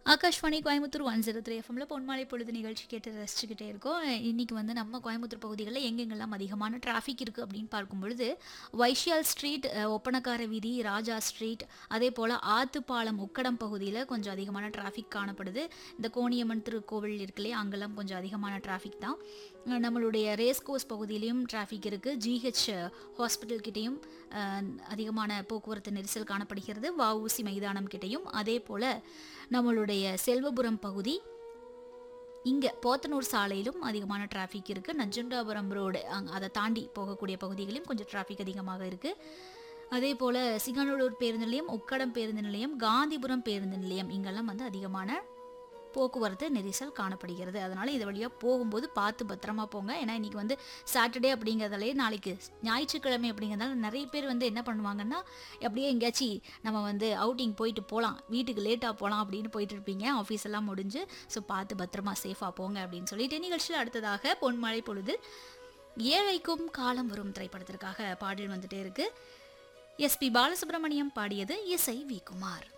Akashvani Coimbatore one zero three எஃப்எம்ல பொன்மாலை பொழுது நிகழ்ச்சி கேட்டு ரசிச்சுக்கிட்டே இருக்கோம் இன்னைக்கு வந்து நம்ம கோயம்புத்தூர் பகுதிகளில் எங்கெங்கெல்லாம் அதிகமான டிராஃபிக் இருக்குது அப்படின்னு பார்க்கும் பொழுது வைஷியால் ஸ்ட்ரீட் அஹ், ஒப்பனக்கார வீதி ராஜா ஸ்ட்ரீட் அதே போல் ஆத்துப்பாலம் உக்கடம் பகுதியில் கொஞ்சம் அதிகமான டிராஃபிக் காணப்படுது இந்த கோணியம்மன் திருக்கோவில் இருக்கு இல்லையா அங்கெல்லாம் கொஞ்சம் அதிகமான டிராஃபிக் தான் அஹ், நம்மளுடைய ரேஸ் கோர்ஸ் பகுதியிலையும் டிராஃபிக் இருக்குது ஜிஹெச் ஹாஸ்பிட்டல் கிட்டேயும் அஹ், அதிகமான போக்குவரத்து நெரிசல் காணப்படுகிறது வஉசி மைதானம் கிட்டேயும் அதே போல் நம்மளுடைய செல்வபுரம் பகுதி இங்கே போத்தனூர் சாலையிலும் அதிகமான டிராஃபிக் இருக்குது நஞ்சுண்டாபுரம் ரோடு அங் அதை தாண்டி போகக்கூடிய பகுதிகளிலும் கொஞ்சம் டிராஃபிக் அதிகமாக இருக்குது அதே போல் சிங்கநல்லூர் பேருந்து நிலையம் உக்கடம் பேருந்து நிலையம் காந்திபுரம் பேருந்து நிலையம் இங்கெல்லாம் வந்து அதிகமான போக்குவரத்து நெரிசல் காணப்படுகிறது அதனால் இது வழியாக போகும்போது பார்த்து பத்திரமா போங்க ஏன்னா இன்றைக்கி வந்து சாட்டர்டே அப்படிங்கிறதாலே நாளைக்கு ஞாயிற்றுக்கிழமை அப்படிங்கிறதால நிறைய பேர் வந்து என்ன பண்ணுவாங்கன்னா அப்படியே எங்கேயாச்சும் நம்ம வந்து அவுட்டிங் போயிட்டு போகலாம் வீட்டுக்கு லேட்டாக போகலாம் அப்படின்னு போயிட்டு இருப்பீங்க ஆஃபீஸ் எல்லாம் முடிஞ்சு ஸோ பார்த்து பத்திரமா சேஃபாக போங்க அப்படின்னு சொல்லிட்டு நிகழ்ச்சியில் அடுத்ததாக பொன்மழை பொழுது ஏழைக்கும் காலம் வரும் திரைப்படத்திற்காக பாடல் வந்துட்டே இருக்கு எஸ்பி பாலசுப்ரமணியம் பாடியது இசை வி குமார்